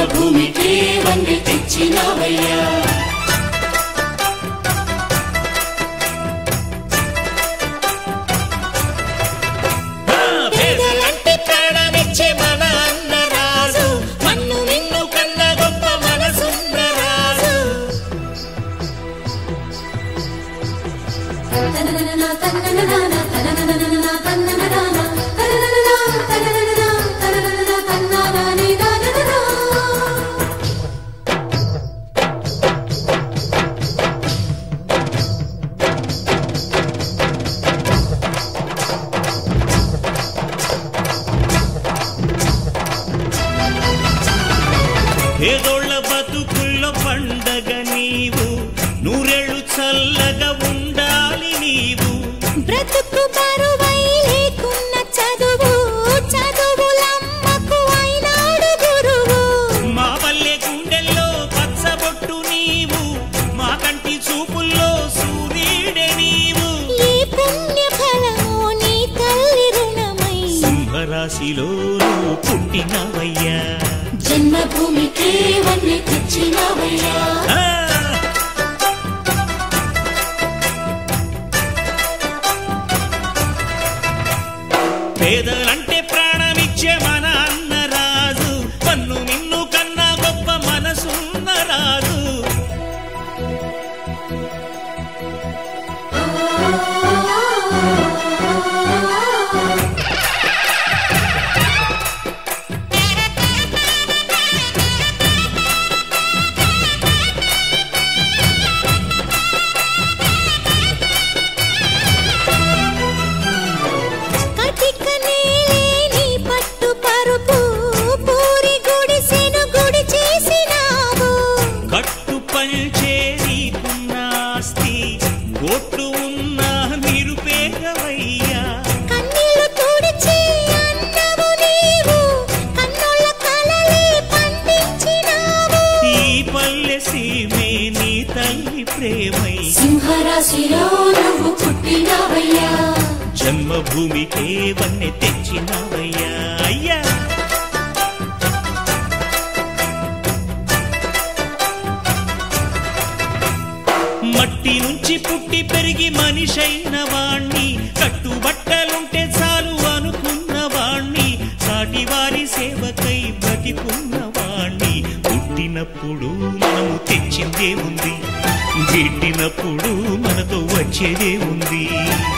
జన్మభూమికే వన్నె తెచ్చినావయ్యా పేదలంటే ప్రాణమిచ్చే మన అన్నరాజు మన్ను నిన్ను కన్న గొప్ప మనసున్న రాజు పేదోళ్ళ బతుకుల్లో పండగ నీవు నూరేళ్ళు చల్లగా ఉండాలి నీవు బ్రతుకు బరువై లేకున్న చదువు చదువులమ్మకు అయినాడు గురువు మా పల్లె గుండెల్లో పచ్చబొట్టు నీవు మా కంటి చూపుల్లో సూర్యుడే నీవు ఈ పుణ్య ఫలము నీ తల్లి రుణమై సింహరాశిలో నువ్వు పుట్టినవయ్యా జన్మభూమికే వన్నె తెచ్చినావయ్యా ఆ! పేదలంటే ప్రాణమిచ్చే మన అన్నరాజు పన్ను నిన్ను కన్నా గొప్ప మనసున్న రాజు కటిక నేలేని పట్టు పరుపు పూరి గుడిసెను గుడి చేసినావు కట్టు పంచేరీకున్న ఆస్తి కోట్లు ఉన్న నిరుపేదవయ్యా కన్నీళ్లు తుడిచి అన్నవు నీవు కన్నుల కలలే పండించినావు ఈ పల్లె సీమే నీ తల్లి ప్రేమై సింహరాశిలో నువ్వు పుట్టినావయ్యా జన్మభూమికే వన్నె తెచ్చినవయ్యా అయ్యా మట్టి నుంచి పుట్టి పెరిగి మనిషైన వాణ్ణి కట్టుబట్టలుంటే చాలు అనుకున్న వాణ్ణి సాటి వారి సేవకై బ్రతికున్న వాణ్ణి పుట్టినప్పుడు మనము తెచ్చిందే ఉంది గిట్టినప్పుడు మనతో వచ్చేదే ఉంది